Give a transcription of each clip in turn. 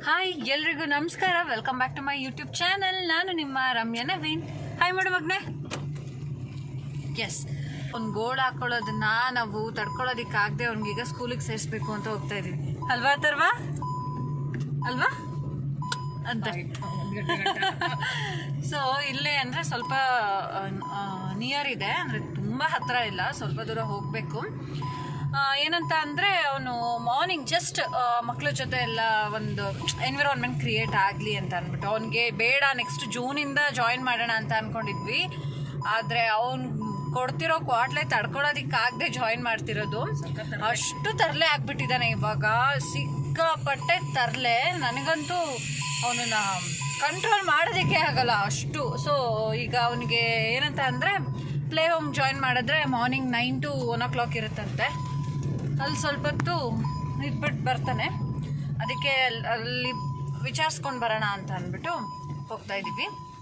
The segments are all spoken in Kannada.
ಹಾಯ್ ಎಲ್ರಿಗೂ ನಮಸ್ಕಾರ welcome back to my YouTube channel ನಾನು ನಿಮ್ಮ ರಮ್ಯಾ ನವೀನ್ ಹಾಯ್ ಮಾಡು ಮಗ್ನೆ ಎಸ್ ಒಂದು ಗೋಳ್ ಹಾಕೊಳ್ಳೋದನ್ನ ನಾವು ತಡ್ಕೊಳ್ಳೋದಿಕ್ಕಾಗದೆ ಅವ್ನಿಗೀಗ ಸ್ಕೂಲಿಗೆ ಸೇರಿಸ್ಬೇಕು ಅಂತ ಹೋಗ್ತಾ ಇದೀವಿ ಅಲ್ವಾ ತರ್ವಾ ಅಲ್ವಾ ಅಂತ ಸೊ ಇಲ್ಲೇ ಅಂದರೆ ಸ್ವಲ್ಪ ನಿಯರ್ ಇದೆ ಅಂದರೆ ತುಂಬ ಹತ್ರ ಇಲ್ಲ ಸ್ವಲ್ಪ ದೂರ ಹೋಗಬೇಕು ಏನಂತ ಅಂದರೆ ಅವನು ಮಾರ್ನಿಂಗ್ ಜಸ್ಟ್ ಮಕ್ಕಳ ಜೊತೆ ಎಲ್ಲ ಒಂದು ಎನ್ವಿರಾನ್ಮೆಂಟ್ ಕ್ರಿಯೇಟ್ ಆಗಲಿ ಅಂತ ಅಂದ್ಬಿಟ್ಟು ಅವನಿಗೆ ಬೇಡ ನೆಕ್ಸ್ಟ್ ಜೂನಿಂದ ಜಾಯಿನ್ ಮಾಡೋಣ ಅಂತ ಅಂದ್ಕೊಂಡಿದ್ವಿ ಆದರೆ ಅವ್ನು ಕೊಡ್ತಿರೋ ಕ್ವಾಟ್ಲೆ ತಡ್ಕೊಳ್ಳೋದಿಕ್ಕಾಗದೆ ಜಾಯಿನ್ ಮಾಡ್ತಿರೋದು ಅಷ್ಟು ತರಲೆ ಆಗ್ಬಿಟ್ಟಿದ್ದಾನೆ ಇವಾಗ ಸಿಕ್ಕಾಪಟ್ಟೆ ತರಲೆ ನನಗಂತೂ ಅವನನ್ನ ಕಂಟ್ರೋಲ್ ಮಾಡೋದಕ್ಕೆ ಆಗಲ್ಲ ಅಷ್ಟು ಸೊ ಈಗ ಅವನಿಗೆ ಏನಂತ ಅಂದರೆ ಪ್ಲೇ ಹೋಮ್ ಜಾಯಿನ್ ಮಾಡಿದ್ರೆ morning nine to one o'clock ಇರುತ್ತಂತೆ ಅಲ್ಲಿ ಸ್ವಲ್ಪ ಹೊತ್ತು ಇದ್ಬಿಟ್ಟು ಬರ್ತಾನೆ ಅದಕ್ಕೆ ಅಲ್- ಅಲ್ಲಿ ವಿಚಾರಿಸ್ಕೊಂಡು ಬರೋಣ ಅಂತ ಅಂದ್ಬಿಟ್ಟು ಹೋಗ್ತಾ ಇದ್ದೀವಿ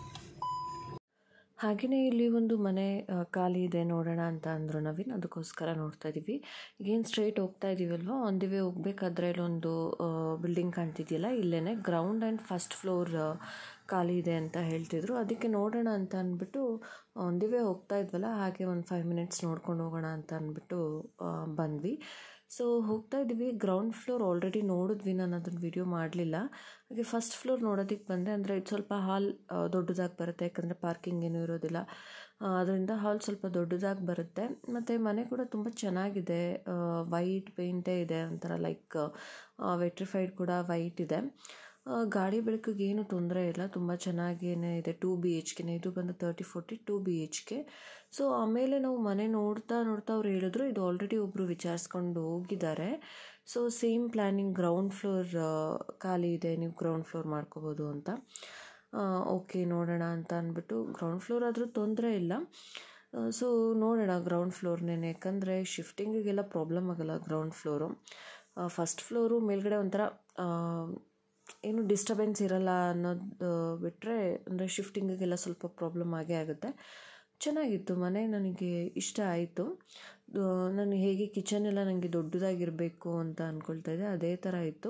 ಹಾಗೆಯೇ ಇಲ್ಲಿ ಒಂದು ಮನೆ ಆ, ಖಾಲಿ ಇದೆ ನೋಡೋಣ ಅಂತ ಅಂದರು ನವೀನ್ ಅದಕ್ಕೋಸ್ಕರ ನೋಡ್ತಾ ಇದ್ದೀವಿ ಈಗೇನು ಸ್ಟ್ರೈಟ್ ಹೋಗ್ತಾ ಇದ್ದೀವಲ್ವ ಆನ್ ದಿ ವೇ ಹೋಗ್ಬೇಕಾದ್ರೆ ಇಲ್ಲೊಂದು ಬಿಲ್ಡಿಂಗ್ ಕಾಣ್ತಿದೆಯಲ್ಲ ಇಲ್ಲೇ ಗ್ರೌಂಡ್ ಆ್ಯಂಡ್ ಫಸ್ಟ್ ಫ್ಲೋರ್ ಖಾಲಿ ಇದೆ ಅಂತ ಹೇಳ್ತಿದ್ರು ಅದಕ್ಕೆ ನೋಡೋಣ ಅಂತ ಅಂದ್ಬಿಟ್ಟು ಆನ್ ದಿ ವೇ ಹೋಗ್ತಾ ಇದ್ವಲ್ಲ ಹಾಗೆ ಒಂದು ಫೈವ್ ಮಿನಿಟ್ಸ್ ನೋಡ್ಕೊಂಡು ಹೋಗೋಣ ಅಂತ ಅಂದ್ಬಿಟ್ಟು ಆ, ಬಂದ್ವಿ ಸೊ ಹೋಗ್ತಾ ಇದ್ವಿ ಗ್ರೌಂಡ್ ಫ್ಲೋರ್ ಆಲ್ರೆಡಿ ನೋಡಿದ್ವಿ ನಾನು ಅದನ್ನು ವಿಡಿಯೋ ಮಾಡಲಿಲ್ಲ ಹಾಗೆ ಫಸ್ಟ್ ಫ್ಲೋರ್ ನೋಡೋದಕ್ಕೆ ಬಂದೆ ಅಂದರೆ ಇದು ಸ್ವಲ್ಪ ಹಾಲ್ ದೊಡ್ಡದಾಗಿ ಬರುತ್ತೆ ಯಾಕಂದರೆ ಪಾರ್ಕಿಂಗ್ ಏನೂ ಇರೋದಿಲ್ಲ ಅದರಿಂದ ಹಾಲ್ ಸ್ವಲ್ಪ ದೊಡ್ಡದಾಗಿ ಬರುತ್ತೆ ಮತ್ತು ಮನೆ ಕೂಡ ತುಂಬ ಚೆನ್ನಾಗಿದೆ ವೈಟ್ ಪೇಂಟೇ ಇದೆ ಒಂಥರ ಲೈಕ್ ವೆಟ್ರಿಫೈಡ್ ಕೂಡ ವೈಟ್ ಇದೆ ಆ, ಗಾಡಿ ಬೆಳಕಿಗೆ ಏನು ತೊಂದರೆ ಇಲ್ಲ ತುಂಬ ಚೆನ್ನಾಗೇನೆ ಇದೆ ಟೂ ಬಿ ಎಚ್ ಕೆನೆ ಇದು ಬಂದು thirty forty two B H K so ಆಮೇಲೆ ನಾವು ಮನೆ ನೋಡ್ತಾ ನೋಡ್ತಾ ಅವ್ರು ಹೇಳಿದ್ರು ಇದು ಆಲ್ರೆಡಿ ಒಬ್ಬರು ವಿಚಾರಿಸ್ಕೊಂಡು ಹೋಗಿದ್ದಾರೆ so same planning ground floor ಖಾಲಿ ಇದೆ ನೀವು ಗ್ರೌಂಡ್ ಫ್ಲೋರ್ ಮಾಡ್ಕೋಬೋದು ಅಂತ ಓಕೆ ನೋಡೋಣ ಅಂತ ಅಂದ್ಬಿಟ್ಟು ಗ್ರೌಂಡ್ ಫ್ಲೋರ್ ಆದರೂ ತೊಂದರೆ ಇಲ್ಲ ಸೊ ನೋಡೋಣ ಗ್ರೌಂಡ್ ಫ್ಲೋರ್ನೇ ಯಾಕಂದರೆ ಶಿಫ್ಟಿಂಗಿಗೆಲ್ಲ ಪ್ರಾಬ್ಲಮ್ ಆಗಲ್ಲ ಗ್ರೌಂಡ್ ಫ್ಲೋರು ಫಸ್ಟ್ ಫ್ಲೋರು ಮೇಲ್ಗಡೆ ಒಂಥರ ಆ, ಏನು ಡಿಸ್ಟರ್ಬೆನ್ಸ್ ಇರಲ್ಲ ಅನ್ನೋದು ಬಿಟ್ಟರೆ ಅಂದರೆ ಶಿಫ್ಟಿಂಗಿಗೆಲ್ಲ ಸ್ವಲ್ಪ ಪ್ರಾಬ್ಲಮ್ ಆಗೇ ಆಗುತ್ತೆ ಚೆನ್ನಾಗಿತ್ತು ಮನೆ ನನಗೆ ಇಷ್ಟ ಆಯಿತು ನಾನು ಹೇಗೆ ಕಿಚನ್ ಎಲ್ಲ ನನಗೆ ದೊಡ್ಡದಾಗಿರಬೇಕು ಅಂತ ಅಂದ್ಕೊಳ್ತಾ ಇದ್ದೆ ಅದೇ ಥರ ಇತ್ತು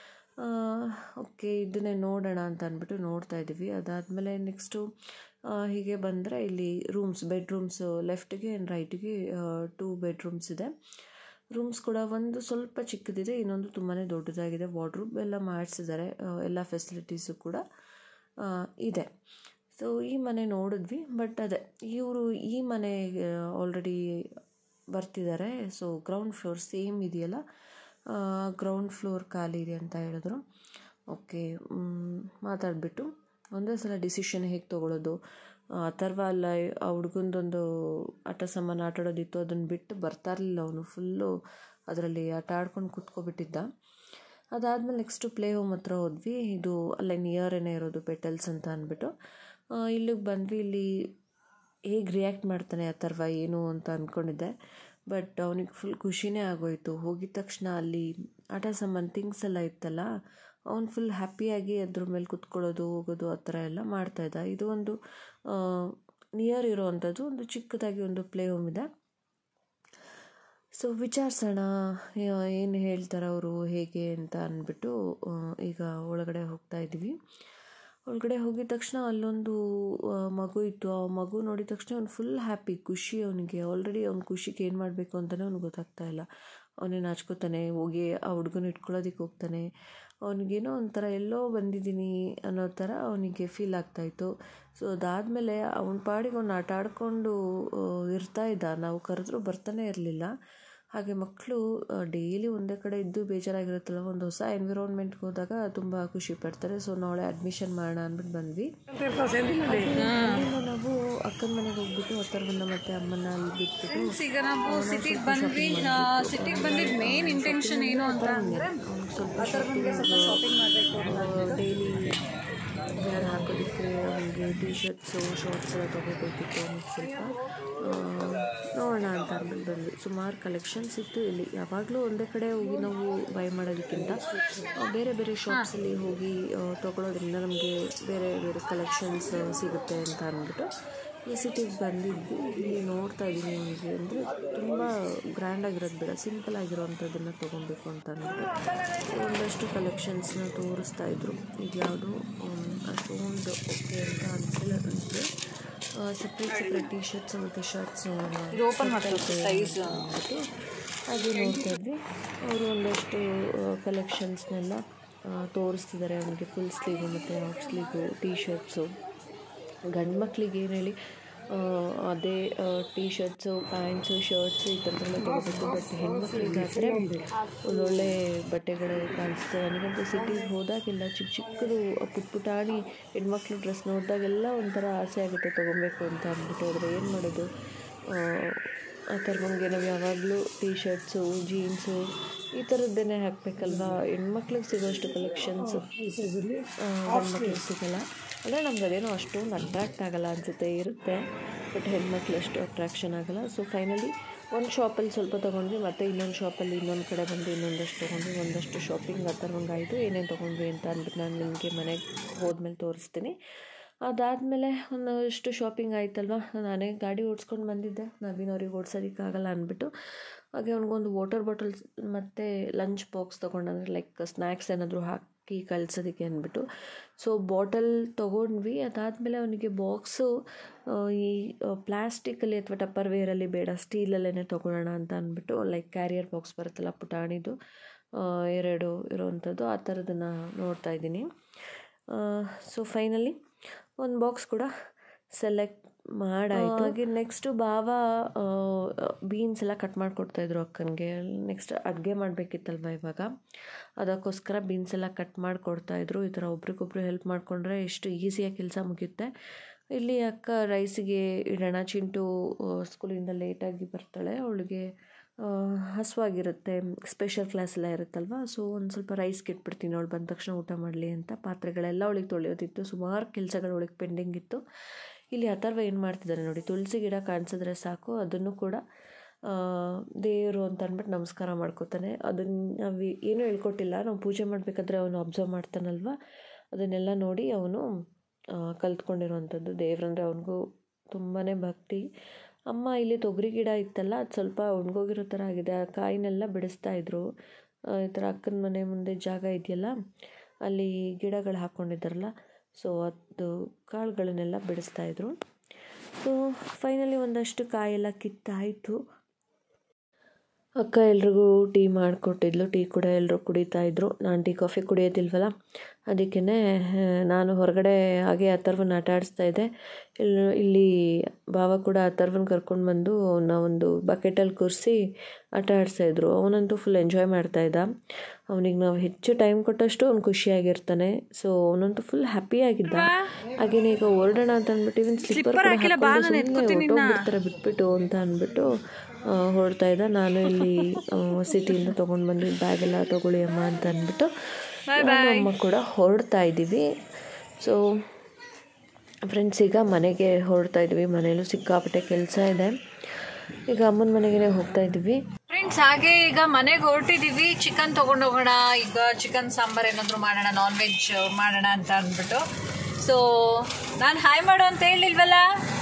ಓಕೆ ಇದನ್ನೇ ನೋಡೋಣ ಅಂತ ಅಂದ್ಬಿಟ್ಟು ನೋಡ್ತಾ ಇದ್ದೀವಿ ಅದಾದಮೇಲೆ ನೆಕ್ಸ್ಟು ಹೀಗೆ ಬಂದರೆ ಇಲ್ಲಿ ರೂಮ್ಸ್ ಬೆಡ್ರೂಮ್ಸ್ ಲೆಫ್ಟಿಗೆ ಆ್ಯಂಡ್ ರೈಟಿಗೆ ಟೂ ಬೆಡ್ರೂಮ್ಸ್ ಇದೆ ರೂಮ್ಸ್ ಕೂಡ ಒಂದು ಸ್ವಲ್ಪ ಚಿಕ್ಕದಿದೆ ಇನ್ನೊಂದು ತುಂಬಾ ದೊಡ್ಡದಾಗಿದೆ ವಾರ್ಡ್ರೂಬ್ ಎಲ್ಲ ಮಾಡಿಸಿದ್ದಾರೆ ಎಲ್ಲ ಫೆಸಿಲಿಟೀಸು ಕೂಡ ಆ, ಇದೆ ಸೊ ಈ ಮನೆ ನೋಡಿದ್ವಿ ಬಟ್ ಅದೇ ಇವರು ಈ ಮನೆಗೆ ಆಲ್ರೆಡಿ ಬರ್ತಿದ್ದಾರೆ ಸೊ ಗ್ರೌಂಡ್ ಫ್ಲೋರ್ ಸೇಮ್ ಇದೆಯಲ್ಲ ಗ್ರೌಂಡ್ ಫ್ಲೋರ್ ಖಾಲಿ ಇದೆ ಅಂತ ಹೇಳಿದ್ರು ಓಕೆ ಮಾತಾಡಿಬಿಟ್ಟು ಒಂದೇ ಸಲ ಡಿಸಿಷನ್ ಹೇಗೆ ತೊಗೊಳೋದು ಅಥರ್ವ ಅಲ್ಲ ಆ ಹುಡ್ಗಂದೊಂದು ಆಟ ಸಾಮಾನು ಆಟ ಆಡೋದಿತ್ತು ಅದನ್ನು ಬಿಟ್ಟು ಬರ್ತಾ ಇರಲಿಲ್ಲ ಅವನು ಫುಲ್ಲು ಅದರಲ್ಲಿ ಆಟ ಆಡ್ಕೊಂಡು ಕೂತ್ಕೊಬಿಟ್ಟಿದ್ದ ಅದಾದಮೇಲೆ ನೆಕ್ಸ್ಟು ಪ್ಲೇ ಹೋಮ್ ಹತ್ರ ಹೋದ್ವಿ ಇದು ಅಲ್ಲೇ ನಿಯರೇನೇ ಇರೋದು ಪೆಟಲ್ಸ್ ಅಂತ ಅಂದ್ಬಿಟ್ಟು ಆ, ಇಲ್ಲಿಗೆ ಬಂದ್ವಿ ಇಲ್ಲಿ ಹೇಗೆ ರಿಯಾಕ್ಟ್ ಮಾಡ್ತಾನೆ ಅಥರ್ವ ಏನು ಅಂತ ಅಂದ್ಕೊಂಡಿದ್ದೆ ಬಟ್ ಅವನಿಗೆ ಫುಲ್ ಖುಷಿನೇ ಆಗೋಯ್ತು ಹೋಗಿದ ತಕ್ಷಣ ಅಲ್ಲಿ ಆಟ ಸಾಮಾನು ಥಿಂಗ್ಸ್ ಎಲ್ಲ ಇತ್ತಲ್ಲ ಅವ್ನು ಫುಲ್ ಹ್ಯಾಪಿಯಾಗಿ ಅದ್ರ ಮೇಲೆ ಕುತ್ಕೊಳ್ಳೋದು ಹೋಗೋದು ಆ ಥರ ಎಲ್ಲ ಮಾಡ್ತಾಯಿದ್ದ ಇದು ಒಂದು ನಿಯರ್ ಇರೋವಂಥದ್ದು ಒಂದು ಚಿಕ್ಕದಾಗಿ ಒಂದು ಪ್ಲೇ ಹೋಮ್ ಇದೆ ಸೊ ವಿಚಾರಿಸೋಣ ಏನು ಹೇಳ್ತಾರೆ ಅವರು ಹೇಗೆ ಅಂತ ಅಂದ್ಬಿಟ್ಟು ಆ, ಈಗ ಒಳಗಡೆ ಹೋಗ್ತಾ ಇದ್ದೀವಿ ಒಳಗಡೆ ಹೋಗಿದ ತಕ್ಷಣ ಅಲ್ಲೊಂದು ಆ, ಮಗು ಇತ್ತು ಆ ಮಗು ನೋಡಿದ ತಕ್ಷಣ ಅವ್ನು ಫುಲ್ ಹ್ಯಾಪಿ ಖುಷಿ ಅವನಿಗೆ ಆಲ್ರೆಡಿ ಅವ್ನ ಖುಷಿಗೆ ಏನು ಮಾಡಬೇಕು ಅಂತಲೇ ಅವ್ನಿಗೆ ಗೊತ್ತಾಗ್ತಾ ಇಲ್ಲ ಅವನೇ ನಾಚ್ಕೋತಾನೆ ಹೋಗಿ ಆ ಹುಡುಗನ ಇಟ್ಕೊಳ್ಳೋದಕ್ಕೆ ಹೋಗ್ತಾನೆ ಅವನಿಗೇನೋ ಒಂಥರ ಎಲ್ಲೋ ಬಂದಿದ್ದೀನಿ ಅನ್ನೋ ಥರ ಅವನಿಗೆ ಫೀಲ್ ಆಗ್ತಾಯಿತ್ತು ಸೊ ಅದಾದಮೇಲೆ ಅವನ ಪಾಡಿಗೆ ಅವ್ನು ಆಟ ಆಡಿಕೊಂಡು ಇರ್ತಾ ಇದ್ದ ನಾವು ಕರೆದ್ರೂ ಬರ್ತಾನೆ ಇರಲಿಲ್ಲ ಹಾಗೆ ಮಕ್ಕಳು ಡೈಲಿ ಒಂದೇ ಕಡೆ ಇದ್ದು ಬೇಜಾರಾಗಿರುತ್ತಲ್ಲ ಒಂದು ಹೊಸ ಎನ್ವಿರಾನ್ಮೆಂಟ್ಗೆ ಹೋದಾಗ ತುಂಬ ಖುಷಿ ಪಡ್ತಾರೆ ಸೊ ನಾಳೆ ಅಡ್ಮಿಷನ್ ಮಾಡೋಣ ಅಂದ್ಬಿಟ್ಟು ಬಂದ್ವಿ ಅಲ್ಲಿಂದ ನಾವು ಅಕ್ಕನ ಮನೆಗೆ ಹೋಗ್ಬಿಟ್ಟು ಅಥರ್ವನ್ನ ಮತ್ತೆ ಅಮ್ಮನ ಅಲ್ಲಿ ಬಿಟ್ಬಿಟ್ಟು ಈಗ ನಾವು ಸಿಟಿಗೆ ಬಂದ್ವಿ ಸಿಟಿಗೆ ಬಂದಿದ್ದು ಮೇನ್ ಇಂಟೆನ್ಷನ್ ಏನು ಅಂತ ಅಂದರೆ ಅವ್ನಿಗೆ ಸ್ವಲ್ಪ ಶಾಪಿಂಗ್ ಡೈಲಿ ವೇರ್ ಹಾಕೋದಕ್ಕೆ ಅವನಿಗೆ ಟಿ ಶರ್ಟ್ಸು ಶಾರ್ಟ್ಸ್ ಎಲ್ಲ ತೊಗೋಬೇಕಿತ್ತು ಅವನಿಗೆ ಸ್ವಲ್ಪ ಆ, ನೋಡೋಣ ಅಂತ ಅಂದ್ಬಿಟ್ಟು ಬಂದ್ವಿ ಸುಮಾರು ಕಲೆಕ್ಷನ್ಸ್ ಇತ್ತು ಇಲ್ಲಿ ಯಾವಾಗಲೂ ಒಂದೇ ಕಡೆ ಹೋಗಿ ನಾವು ಬೈ ಮಾಡೋದಕ್ಕಿಂತ ಆ, ಬೇರೆ ಬೇರೆ ಶಾಪ್ಸಲ್ಲಿ ಹೋಗಿ ಆ, ತೊಗೊಳೋದ್ರಿಂದ ನಮಗೆ ಬೇರೆ ಬೇರೆ ಕಲೆಕ್ಷನ್ಸ್ ಸಿಗುತ್ತೆ ಅಂತ ಅಂದ್ಬಿಟ್ಟು ಈ ಸಿಟಿಗೆ ಬಂದಿದ್ವಿ ಇಲ್ಲಿ ನೋಡ್ತಾ ಇದ್ದೀನಿ ಅವನಿಗೆ ಅಂದರೆ ತುಂಬ ಗ್ರ್ಯಾಂಡಾಗಿರೋದು ಬೇಡ ಸಿಂಪಲ್ ಆಗಿರೋವಂಥದ್ದನ್ನು ತೊಗೊಬೇಕು ಅಂತ ಅಂದ್ಬಿಟ್ಟು ಒಂದಷ್ಟು ಕಲೆಕ್ಷನ್ಸ್ನ ತೋರಿಸ್ತಾ ಇದ್ರು ಇದು ಯಾವುದು ಅಷ್ಟೊಂದು ಓಕೆ ಅಂತ ಅನಿಸಿಲ್ಲ ನನಗೆ ಸಪ್ರೇಟ್ ಸಪ್ರೇಟ್ ಟಿ ಶರ್ಟ್ಸ್ ಮತ್ತು ಶರ್ಟ್ಸ್ ಇದು ಓಪನ್ ಮಾಡ್ತಾರೆ ಸೈಜ್ ಅಂದ್ಬಿಟ್ಟು ಹಾಗೆ ನೋಡ್ತಾ ಇದ್ವಿ ಅವರು ಒಂದಷ್ಟು ಕಲೆಕ್ಷನ್ಸ್ನೆಲ್ಲ ತೋರಿಸ್ತಿದ್ದಾರೆ ಅವನಿಗೆ ಫುಲ್ ಸ್ಲೀವು ಮತ್ತು ಹಾಫ್ ಸ್ಲೀವು ಟೀ ಶರ್ಟ್ಸು ಗಂಡು ಮಕ್ಳಿಗೆ ಏನು ಹೇಳಿ ಆ, ಅದೇ ಟೀ ಶರ್ಟ್ಸು ಪ್ಯಾಂಟ್ಸು ಶರ್ಟ್ಸು ಈ ಥರದ್ದೆಲ್ಲ ತೊಗೋಬೇಕು ಬಟ್ ಹೆಣ್ಮಕ್ಳಿಗಾದರೆ ಒಳ್ಳೊಳ್ಳೆ ಬಟ್ಟೆಗಳು ಕಾಣಿಸ್ತವೆ ನನಗಂತೂ ಸಿಟಿಗೆ ಹೋದಾಗೆಲ್ಲ ಚಿಕ್ಕ ಚಿಕ್ಕದು ಪುಟ್ ಪುಟಾಣಿ ಹೆಣ್ಮಕ್ಳು ಡ್ರೆಸ್ ನೋಡಿದಾಗೆಲ್ಲ ಒಂಥರ ಆಸೆ ಆಗುತ್ತೆ ತೊಗೊಬೇಕು ಅಂತ ಅಂದ್ಬಿಟ್ಟು ಆದರೆ ಏನು ಮಾಡೋದು ಆ, ಆ ಥರ ನಮಗೆ ನಾವು ಯಾವಾಗಲೂ ಟೀ ಶರ್ಟ್ಸು ಜೀನ್ಸು ಈ ಥರದ್ದೇನೆ ಹಾಕಬೇಕಲ್ವಾ ಹೆಣ್ಮಕ್ಳಿಗೆ ಸಿಗೋಷ್ಟು ಕಲೆಕ್ಷನ್ಸು ಗಂಡ್ಮಕ್ಳಿಗೆ ಸಿಗಲ್ಲ ಅಂದರೆ ನಮ್ಗೆ ಅದೇನೋ ಅಷ್ಟೊಂದು ಅಟ್ರಾಕ್ಟ್ ಆಗಲ್ಲ ಅನಿಸುತ್ತೆ ಇರುತ್ತೆ ಬಟ್ ಹೆಣ್ಮಕ್ಳು ಅಷ್ಟು ಅಟ್ರಾಕ್ಷನ್ ಆಗಲ್ಲ ಸೊ ಫೈನಲಿ ಒಂದು ಶಾಪಲ್ಲಿ ಸ್ವಲ್ಪ ತೊಗೊಂಡ್ವಿ ಮತ್ತು ಇನ್ನೊಂದು ಶಾಪಲ್ಲಿ ಇನ್ನೊಂದು ಕಡೆ ಬಂದು ಇನ್ನೊಂದಷ್ಟು ತೊಗೊಂಡ್ವಿ ಒಂದಷ್ಟು ಶಾಪಿಂಗ್ ಆ ಥರ ಆಯಿತು ಏನೇನು ತೊಗೊಂಡ್ವಿ ಅಂತ ಅಂದ್ಬಿಟ್ಟು ನಾನು ನಿಮಗೆ ಮನೆಗೆ ಹೋದ್ಮೇಲೆ ತೋರಿಸ್ತೀನಿ ಅದಾದಮೇಲೆ ಒಂದಷ್ಟು ಶಾಪಿಂಗ್ ಆಯ್ತಲ್ವ ನಾನೇ ಗಾಡಿ ಓಡಿಸ್ಕೊಂಡು ಬಂದಿದ್ದೆ ನವೀನ್ ಅವ್ರಿಗೆ ಓಡ್ಸೋದಕ್ಕಾಗಲ್ಲ ಅಂದ್ಬಿಟ್ಟು ಹಾಗೆ ಅವ್ನಿಗೊಂದು ವಾಟರ್ ಬಾಟಲ್ಸ್ ಮತ್ತು ಲಂಚ್ ಬಾಕ್ಸ್ ತೊಗೊಂಡಂದ್ರೆ ಲೈಕ್ ಸ್ನ್ಯಾಕ್ಸ್ ಏನಾದರೂ ಹಾಕಿ ಕಳ್ಸೋದಕ್ಕೆ ಅಂದ್ಬಿಟ್ಟು ಸೊ ಬಾಟಲ್ ತೊಗೊಂಡ್ವಿ ಅದಾದಮೇಲೆ ಅವನಿಗೆ ಬಾಕ್ಸು ಈ ಪ್ಲ್ಯಾಸ್ಟಿಕಲ್ಲಿ ಅಥವಾ ಟಪ್ಪರ್ ವೇರಲ್ಲಿ ಬೇಡ ಸ್ಟೀಲಲ್ಲೇ ತೊಗೊಳ್ಳೋಣ ಅಂತ ಅಂದ್ಬಿಟ್ಟು ಲೈಕ್ ಕ್ಯಾರಿಯರ್ ಬಾಕ್ಸ್ ಬರುತ್ತಲ್ಲ ಪುಟಾಣಿದು ಆ, ಎರಡು ಇರೋವಂಥದ್ದು ಆ ಥರದನ್ನು ನೋಡ್ತಾ ಇದ್ದೀನಿ ಸೊ ಫೈನಲಿ ಒಂದು ಬಾಕ್ಸ್ ಕೂಡ ಸೆಲೆಕ್ಟ್ ಮಾಡಾಯಿತು ಹಾಗೆ ನೆಕ್ಸ್ಟು ಬಾವ ಬೀನ್ಸ್ ಎಲ್ಲ ಕಟ್ ಮಾಡಿಕೊಡ್ತಾಯಿದ್ರು ಅಕ್ಕನಿಗೆ ನೆಕ್ಸ್ಟ್ ಅಡುಗೆ ಮಾಡಬೇಕಿತ್ತಲ್ವ ಇವಾಗ ಅದಕ್ಕೋಸ್ಕರ ಬೀನ್ಸ್ ಎಲ್ಲ ಕಟ್ ಮಾಡಿಕೊಡ್ತಾಯಿದ್ರು ಈ ಥರ ಒಬ್ರಿಗೊಬ್ರು ಹೆಲ್ಪ್ ಮಾಡಿಕೊಂಡ್ರೆ ಎಷ್ಟು ಈಸಿಯಾಗಿ ಕೆಲಸ ಮುಗಿಯುತ್ತೆ ಇಲ್ಲಿ ಅಕ್ಕ ರೈಸಿಗೆ ಇಡೋಣ ಚಿಂಟು ಸ್ಕೂಲಿಂದ ಲೇಟಾಗಿ ಬರ್ತಾಳೆ ಅವಳಿಗೆ ಹಸುವಾಗಿರುತ್ತೆ ಸ್ಪೆಷಲ್ ಕ್ಲಾಸ್ ಎಲ್ಲ ಇರುತ್ತಲ್ವ ಸೊ ಒಂದು ಸ್ವಲ್ಪ ರೈಸ್ ಇಟ್ಬಿಡ್ತೀನಿ ಅವಳು ಬಂದ ತಕ್ಷಣ ಊಟ ಮಾಡಲಿ ಅಂತ ಪಾತ್ರೆಗಳೆಲ್ಲ ಅವಳಿಗೆ ತೊಳೆಯೋದಿತ್ತು ಸುಮಾರು ಕೆಲಸಗಳು ಅವಳಿಗೆ ಪೆಂಡಿಂಗ್ ಇತ್ತು ಇಲ್ಲಿ ಅಥರ್ವ ಏನು ಮಾಡ್ತಿದ್ದಾರೆ ನೋಡಿ ತುಳಸಿ ಗಿಡ ಕಾಣಿಸಿದ್ರೆ ಸಾಕು ಅದನ್ನು ಕೂಡ ದೇವರು ಅಂತ ಅಂದ್ಬಿಟ್ಟು ನಮಸ್ಕಾರ ಮಾಡ್ಕೋತಾನೆ ಅದನ್ನು ನಾವು ಏನೂ ಹೇಳ್ಕೊಟ್ಟಿಲ್ಲ ನಾವು ಪೂಜೆ ಮಾಡಬೇಕಾದ್ರೆ ಅವನು ಅಬ್ಸರ್ವ್ ಮಾಡ್ತಾನಲ್ವ ಅದನ್ನೆಲ್ಲ ನೋಡಿ ಅವನು ಕಲ್ತ್ಕೊಂಡಿರುವಂಥದ್ದು ದೇವ್ರಂದರೆ ಅವನಿಗೂ ತುಂಬಾ ಭಕ್ತಿ ಅಮ್ಮ ಇಲ್ಲಿ ತೊಗರಿ ಗಿಡ ಇತ್ತಲ್ಲ ಅದು ಸ್ವಲ್ಪ ಒಣಗೋಗಿರೋ ಥರ ಆಗಿದೆ ಆ ಕಾಯಿನೆಲ್ಲ ಬಿಡಿಸ್ತಾ ಇದ್ರು ಆ, ಈ ಥರ ಅಕ್ಕನ ಮನೆ ಮುಂದೆ ಜಾಗ ಇದೆಯಲ್ಲ ಅಲ್ಲಿ ಗಿಡಗಳು ಹಾಕ್ಕೊಂಡಿದ್ದಾರಲ್ಲ ಸೊ ಅದು ಕಾಳುಗಳನ್ನೆಲ್ಲ ಬಿಡಿಸ್ತಾ ಇದ್ರು ಸೊ ಫೈನಲಿ ಒಂದಷ್ಟು ಕಾಯೆಲ್ಲ ಕಿತ್ತಾಯಿತು ಅಕ್ಕ ಎಲ್ರಿಗೂ ಟೀ ಮಾಡಿಕೊಟ್ಟಿದ್ಲು ಟೀ ಕೂಡ ಎಲ್ಲರೂ ಕುಡಿತಾ ಇದ್ರು ನಾನು ಟೀ ಕಾಫಿ ಕುಡಿಯೋದಿಲ್ವಲ್ಲ ಅದಕ್ಕೇ ನಾನು ಹೊರಗಡೆ ಹಾಗೆ ಅಥರ್ವನ್ನ ಆಟ ಆಡಿಸ್ತಾ ಇದ್ದೆ ಇಲ್ಲಿ ಇಲ್ಲಿ ಭಾವ ಕೂಡ ಅಥರ್ವನ್ನ ಕರ್ಕೊಂಡು ಬಂದು ಅವನ ಒಂದು ಬಕೆಟಲ್ಲಿ ಕೂರಿಸಿ ಆಟ ಆಡಿಸ್ತಾ ಇದ್ರು ಅವನಂತೂ ಫುಲ್ ಎಂಜಾಯ್ ಮಾಡ್ತಾ ಇದ್ದ ಅವನಿಗೆ ನಾವು ಹೆಚ್ಚು ಟೈಮ್ ಕೊಟ್ಟಷ್ಟು ಅವ್ನು ಖುಷಿಯಾಗಿರ್ತಾನೆ ಸೊ ಅವನಂತೂ ಫುಲ್ ಹ್ಯಾಪಿ ಆಗಿದ್ದ ಹಾಗೇನೆ ಈಗ ಹೊರಡೋಣ ಅಂತ ಅಂದ್ಬಿಟ್ಟು ಇವನ್ ಸ್ಲಿಪ್ಪರ್ ಹೊರಟೋಗ್ಬಿಡ್ತಾರೆ ಬಿಟ್ಬಿಟ್ಟು ಅಂತ ಅಂದ್ಬಿಟ್ಟು ಆ, ಹೊರಡ್ತಾ ಇದ್ದ ನಾನು ಇಲ್ಲಿ ಸಿಟಿಯಿಂದ ತೊಗೊಂಡು ಬಂದು ಬ್ಯಾಗ್ ಎಲ್ಲ ತೊಗೊಳ್ಳಿ ಅಮ್ಮ ಅಂತ ಅಂದ್ಬಿಟ್ಟು ನಾನು ಅಮ್ಮ ಕೂಡ ಹೊರಡ್ತಾ ಇದ್ದೀವಿ ಸೊ ಫ್ರೆಂಡ್ಸ್ ಈಗ ಮನೆಗೆ ಹೊರಡ್ತಾ ಇದ್ವಿ ಮನೇಲೂ ಸಿಕ್ಕಾಪಟ್ಟೆ ಕೆಲಸ ಇದೆ ಈಗ ಅಮ್ಮನ ಮನೆಗೆ ಹೋಗ್ತಾ ಇದ್ವಿ ಫ್ರೆಂಡ್ಸ್ ಹಾಗೆ ಈಗ ಮನೆಗೆ ಹೊರಟಿದೀವಿ ಚಿಕನ್ ತಗೊಂಡು ಹೋಗೋಣ ಈಗ ಚಿಕನ್ ಸಾಂಬಾರ್ ಏನಾದ್ರು ಮಾಡೋಣ ನಾನ್ ವೆಜ್ ಮಾಡೋಣ ಅಂತ ಅಂದ್ಬಿಟ್ಟು ಸೊ ನಾನು ಹಾಯ್ ಮಾಡು ಅಂತ ಹೇಳಿಲ್ವಲ್ಲ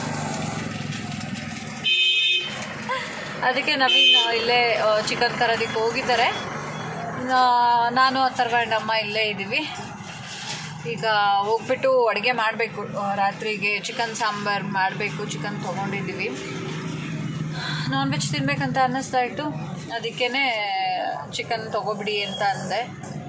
ಅದಕ್ಕೆ ನವೀನ್ ಇಲ್ಲೇ ಚಿಕನ್ ತರೋದಕ್ಕೆ ಹೋಗಿದ್ದಾರೆ ನಾ- ನಾನು ಅಥರ್ವ ಅಮ್ಮ ಇಲ್ಲೇ ಇದ್ದೀವಿ ಈಗ ಹೋಗ್ಬಿಟ್ಟು ಅಡುಗೆ ಮಾಡಬೇಕು ರಾತ್ರಿಗೆ ಚಿಕನ್ ಸಾಂಬಾರ್ ಮಾಡಬೇಕು ಚಿಕನ್ ತೊಗೊಂಡಿದ್ದೀವಿ ನಾನ್ ವೆಜ್ ತಿನ್ಬೇಕಂತ ಅನ್ನಿಸ್ತಾ ಇತ್ತು ಅದಕ್ಕೇ ಚಿಕನ್ ತೊಗೊಬಿಡಿ ಅಂತ ಅಂದೆ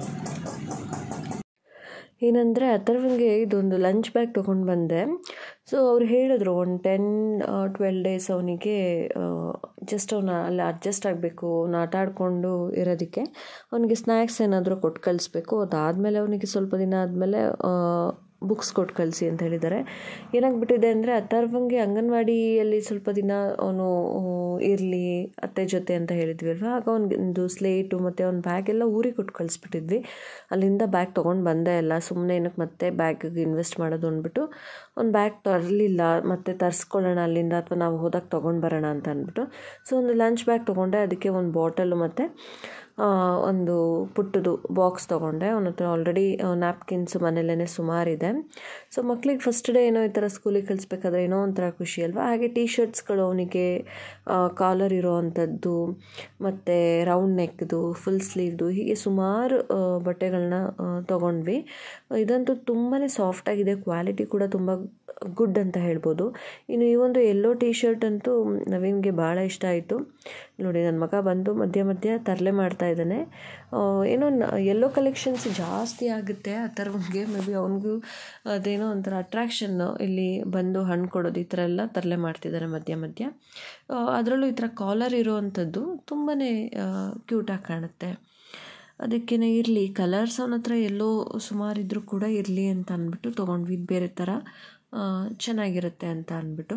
ಏನಂದರೆ ಅಥರ್ವನ್ಗೆ ಇದೊಂದು ಲಂಚ್ ಬ್ಯಾಗ್ ತೊಗೊಂಡು ಬಂದೆ ಸೊ ಅವ್ರು ಹೇಳಿದ್ರು ಒಂದು ಟೆನ್ ಟ್ವೆಲ್ ಡೇಸ್ ಅವನಿಗೆ ಜಸ್ಟ್ ಅವನ ಅಲ್ಲಿ ಅಡ್ಜಸ್ಟ್ ಆಗಬೇಕು ಅವನು ಆಟ ಆಡಿಕೊಂಡು ಇರೋದಕ್ಕೆ ಅವನಿಗೆ ಸ್ನ್ಯಾಕ್ಸ್ ಏನಾದರೂ ಕೊಟ್ಟು ಕಳಿಸ್ಬೇಕು ಅದಾದಮೇಲೆ ಅವನಿಗೆ ಸ್ವಲ್ಪ ದಿನ ಆದಮೇಲೆ ಬುಕ್ಸ್ ಕೊಟ್ಟು ಕಳಿಸಿ ಅಂತ ಹೇಳಿದ್ದಾರೆ ಏನಾಗ್ಬಿಟ್ಟಿದೆ ಅಂದರೆ ಅಥರ್ವಂಗೆ ಅಂಗನವಾಡಿಯಲ್ಲಿ ಸ್ವಲ್ಪ ದಿನ ಅವನು ಇರಲಿ ಅತ್ತೆ ಜೊತೆ ಅಂತ ಹೇಳಿದ್ವಿ ಅಲ್ವಾ ಆಗ ಒಂದು ಸ್ಲೇಟು ಮತ್ತು ಅವ್ನ ಬ್ಯಾಗ್ ಎಲ್ಲ ಊರಿಗೆ ಕೊಟ್ಟು ಕಳಿಸ್ಬಿಟ್ಟಿದ್ವಿ ಅಲ್ಲಿಂದ ಬ್ಯಾಗ್ ತೊಗೊಂಡು ಬಂದೇ ಇಲ್ಲ ಸುಮ್ಮನೆ ಏನಕ್ಕೆ ಮತ್ತೆ ಬ್ಯಾಗಿಗೆ ಇನ್ವೆಸ್ಟ್ ಮಾಡೋದು ಅಂದ್ಬಿಟ್ಟು ಒಂದು ಬ್ಯಾಗ್ ತರಲಿಲ್ಲ ಮತ್ತೆ ತರಿಸ್ಕೊಳ್ಳೋಣ ಅಲ್ಲಿಂದ ಅಥವಾ ನಾವು ಹೋದಾಗ ತೊಗೊಂಡು ಬರೋಣ ಅಂತ ಅಂದ್ಬಿಟ್ಟು ಸೊ ಒಂದು ಲಂಚ್ ಬ್ಯಾಗ್ ತೊಗೊಂಡೆ ಅದಕ್ಕೆ ಒಂದು ಬಾಟಲು ಮತ್ತು ಆ, ಒಂದು ಪುಟ್ಟದು ಬಾಕ್ಸ್ ತೊಗೊಂಡೆ ಅವನ ಹತ್ರ ಆಲ್ರೆಡಿ ನ್ಯಾಪ್ಕಿನ್ಸ್ ಮನೇಲೇ ಸುಮಾರಿದೆ ಸೊ ಮಕ್ಳಿಗೆ ಫಸ್ಟ್ ಡೇ ಏನೋ ಈ ಥರ ಸ್ಕೂಲಿಗೆ ಕಳಿಸ್ಬೇಕಾದ್ರೆ ಏನೋ ಒಂಥರ ಖುಷಿ ಅಲ್ವಾ ಹಾಗೆ ಟೀ ಶರ್ಟ್ಸ್ಗಳು ಅವನಿಗೆ ಕಾಲರ್ ಇರೋ ಅಂಥದ್ದು ಮತ್ತು ರೌಂಡ್ ನೆಕ್ದು ಫುಲ್ ಸ್ಲೀವ್ದು ಹೀಗೆ ಸುಮಾರು ಆ, ಬಟ್ಟೆಗಳನ್ನ ಆ, ತೊಗೊಂಡ್ವಿ ಇದಂತೂ ತುಂಬಾ ಸಾಫ್ಟಾಗಿದೆ ಕ್ವಾಲಿಟಿ ಕೂಡ ತುಂಬ ಗುಡ್ ಅಂತ ಹೇಳ್ಬೋದು ಇನ್ನು ಈ ಒಂದು ಎಲ್ಲೋ ಟೀ ಶರ್ಟ್ ಅಂತೂ ನವೀನ್ಗೆ ಭಾಳ ಇಷ್ಟ ಆಯಿತು ನೋಡಿ ನನ್ನ ಮಗ ಬಂದು ಮಧ್ಯ ಮಧ್ಯ ತರಲೆ ಮಾಡ್ತಾ ಇದ್ದಾನೆ ಆ, ಏನೋ ಎಲ್ಲೋ ಕಲೆಕ್ಷನ್ಸ್ ಜಾಸ್ತಿ ಆಗುತ್ತೆ ಆ ಥರವನಿಗೆ ಮೇ ಬಿ ಅವನಿಗೂ ಅದೇನೋ ಒಂಥರ ಅಟ್ರಾಕ್ಷನ್ ಇಲ್ಲಿ ಬಂದು ಹಣ್ಣು ಕೊಡೋದು ಈ ಥರ ಎಲ್ಲ ತರಲೆ ಮಾಡ್ತಿದ್ದಾನೆ ಮಧ್ಯ ಮಧ್ಯ ಅದರಲ್ಲೂ ಈ ಥರ ಕಾಲರ್ ಇರೋವಂಥದ್ದು ತುಂಬಾ ಕ್ಯೂಟಾಗಿ ಕಾಣುತ್ತೆ ಅದಕ್ಕೇ ಇರಲಿ ಕಲರ್ಸ್ ಅವನ ಹತ್ರ ಎಲ್ಲೋ ಸುಮಾರು ಇದ್ದರೂ ಕೂಡ ಇರಲಿ ಅಂತ ಅಂದ್ಬಿಟ್ಟು ತೊಗೊಂಡ್ವಿ ಇದು ಬೇರೆ ಥರ ಆ, ಚೆನ್ನಾಗಿರುತ್ತೆ ಅಂತ ಅಂದ್ಬಿಟ್ಟು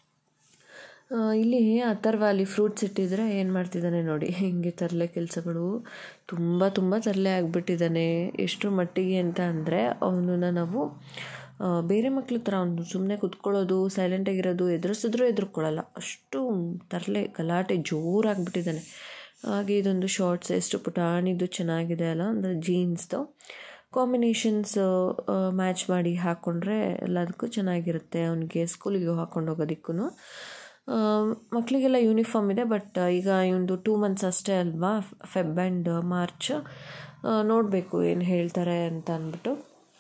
ಆ, ಇಲ್ಲಿ ಅಥರ್ವ ಅಲ್ಲಿ ಫ್ರೂಟ್ಸ್ ಇಟ್ಟಿದ್ರೆ ಏನು ಮಾಡ್ತಿದ್ದಾನೆ ನೋಡಿ ಹಿಂಗೆ ತರಲೆ ಕೆಲಸಗಳು ತುಂಬ ತುಂಬ ತರಲೆ ಆಗಿಬಿಟ್ಟಿದ್ದಾನೆ ಎಷ್ಟರ ಮಟ್ಟಿಗೆ ಅಂತ ಅಂದರೆ ಅವನನ್ನ ನಾವು ಆ, ಬೇರೆ ಮಕ್ಳ ಥರ ಅವನು ಸುಮ್ಮನೆ ಕುತ್ಕೊಳ್ಳೋದು ಸೈಲೆಂಟಾಗಿರೋದು ಎದುರಿಸಿದ್ರೂ ಎದುರ್ಕೊಳ್ಳಲ್ಲ ಅಷ್ಟು ತರಲೆ ಗಲಾಟೆ ಜೋರಾಗಿಬಿಟ್ಟಿದ್ದಾನೆ ಹಾಗೆ ಇದೊಂದು ಶಾರ್ಟ್ಸ್ ಎಷ್ಟು ಪುಟಾಣಿದ್ದು ಚೆನ್ನಾಗಿದೆ ಅಲ್ಲ ಅಂದರೆ ಜೀನ್ಸ್ದು ಕಾಂಬಿನೇಷನ್ಸ್ ಮ್ಯಾಚ್ ಮಾಡಿ ಹಾಕ್ಕೊಂಡ್ರೆ ಎಲ್ಲದಕ್ಕೂ ಚೆನ್ನಾಗಿರುತ್ತೆ ಅವನಿಗೆ ಸ್ಕೂಲಿಗೆ ಹಾಕ್ಕೊಂಡು ಹೋಗೋದಕ್ಕೂ ಮಕ್ಕಳಿಗೆಲ್ಲ ಯೂನಿಫಾರ್ಮ್ ಇದೆ ಬಟ್ ಈಗ ಇವೊಂದು ಟೂ ಮಂತ್ಸ್ ಅಷ್ಟೇ ಅಲ್ವಾ ಫೆಬ್ ಆ್ಯಂಡ್ ಮಾರ್ಚ್ ನೋಡಬೇಕು ಏನು ಹೇಳ್ತಾರೆ ಅಂತ ಅಂದ್ಬಿಟ್ಟು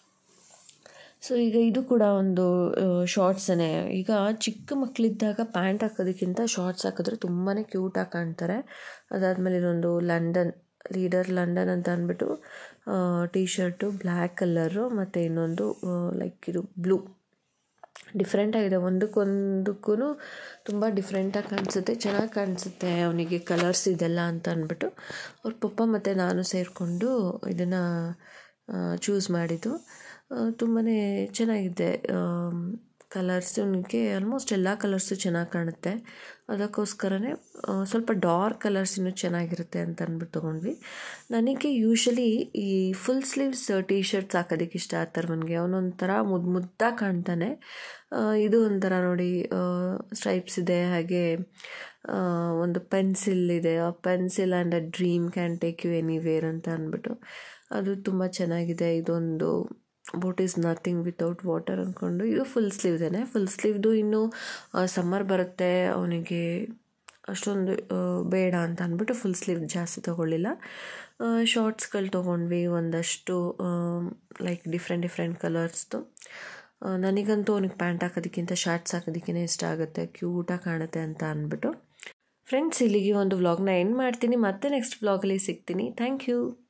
ಸೊ ಈಗ ಇದು ಕೂಡ ಒಂದು ಶಾರ್ಟ್ಸೇ ಈಗ ಚಿಕ್ಕ ಮಕ್ಕಳಿದ್ದಾಗ ಪ್ಯಾಂಟ್ ಹಾಕೋದಕ್ಕಿಂತ ಶಾರ್ಟ್ಸ್ ಹಾಕಿದ್ರೆ ತುಂಬಾ ಕ್ಯೂಟಾಗಿ ಕಾಣ್ತಾರೆ ಅದಾದಮೇಲೆ ಇದೊಂದು ಲಂಡನ್ ಲೀಡರ್ ಲಂಡನ್ ಅಂತ ಅಂದ್ಬಿಟ್ಟು ಟೀ ಶರ್ಟು ಬ್ಲ್ಯಾಕ್ ಕಲರು ಮತ್ತು ಇನ್ನೊಂದು ಲೈಕ್ ಇದು ಬ್ಲೂ ಡಿಫ್ರೆಂಟಾಗಿದೆ ಒಂದಕ್ಕೊಂದಕ್ಕೂ ತುಂಬ ಡಿಫ್ರೆಂಟಾಗಿ ಕಾಣಿಸುತ್ತೆ ಚೆನ್ನಾಗಿ ಕಾಣಿಸುತ್ತೆ ಅವನಿಗೆ ಕಲರ್ಸ್ ಇದೆಲ್ಲ ಅಂತ ಅಂದ್ಬಿಟ್ಟು ಅವ್ರ ಪಪ್ಪ ಮತ್ತು ನಾನು ಸೇರಿಕೊಂಡು ಇದನ್ನು ಚೂಸ್ ಮಾಡಿದ್ದು ತುಂಬಾ ಚೆನ್ನಾಗಿದೆ ಕಲರ್ಸ್ ಇವನಿಗೆ ಆಲ್ಮೋಸ್ಟ್ ಎಲ್ಲ ಕಲರ್ಸು ಚೆನ್ನಾಗಿ ಕಾಣುತ್ತೆ ಅದಕ್ಕೋಸ್ಕರನೇ ಆ, ಸ್ವಲ್ಪ ಡಾರ್ಕ್ ಕಲರ್ಸ್ ಇನ್ನೂ ಚೆನ್ನಾಗಿರುತ್ತೆ ಅಂತ ಅಂದ್ಬಿಟ್ಟು ತೊಗೊಂಡ್ವಿ ನನಗೆ ಯೂಶಲಿ ಈ ಫುಲ್ ಸ್ಲೀವ್ಸ್ ಟೀ ಶರ್ಟ್ಸ್ ಹಾಕೋದಕ್ಕೆ ಇಷ್ಟ ಆಗ್ತಾರೆ ನನಗೆ ಅವನೊಂಥರ ಮುದ್ದು ಮುದ್ದಾಗಿ ಕಾಣ್ತಾನೆ ಆ, ಇದು ಒಂಥರ ನೋಡಿ ಸ್ಟ್ರೈಪ್ಸ್ ಇದೆ ಹಾಗೆ ಆ, ಒಂದು ಪೆನ್ಸಿಲ್ ಇದೆ ಆ pencil and a dream can take you anywhere ಅಂತ ಅಂದ್ಬಿಟ್ಟು ಅದು ತುಂಬ ಚೆನ್ನಾಗಿದೆ ಇದೊಂದು boat is nothing without water ಅಂದ್ಕೊಂಡು ಇದು ಫುಲ್ ಸ್ಲೀವ್ದೇನೆ ಫುಲ್ ಸ್ಲೀವ್ದು ಇನ್ನು ಸಮ್ಮರ್ ಬರುತ್ತೆ ಅವನಿಗೆ ಅಷ್ಟೊಂದು ಆ, ಬೇಡ ಅಂತ ಅಂದ್ಬಿಟ್ಟು ಫುಲ್ ಸ್ಲೀವ್ ಜಾಸ್ತಿ ತೊಗೊಳ್ಳಿಲ್ಲ ಶಾರ್ಟ್ಸ್ಗಳು ತೊಗೊಂಡ್ವಿ ಒಂದಷ್ಟು ಲೈಕ್ ಡಿಫ್ರೆಂಟ್ ಡಿಫ್ರೆಂಟ್ ಕಲರ್ಸ್ದು ನನಗಂತೂ ಅವನಿಗೆ ಪ್ಯಾಂಟ್ ಹಾಕೋದಕ್ಕಿಂತ ಶಾರ್ಟ್ಸ್ ಹಾಕೋದಕ್ಕೇ ಇಷ್ಟ ಆಗುತ್ತೆ ಕ್ಯೂಟಾಗಿ ಕಾಣುತ್ತೆ ಅಂತ ಅಂದ್ಬಿಟ್ಟು ಫ್ರೆಂಡ್ಸ್ ಇಲ್ಲಿಗೆ ಒಂದು ವ್ಲಾಗ್ನ ಎಂಡ್ ಮಾಡ್ತೀನಿ ಮತ್ತೆ ನೆಕ್ಸ್ಟ್ ವ್ಲಾಗಲ್ಲಿ ಸಿಗ್ತೀನಿ ಥ್ಯಾಂಕ್ ಯು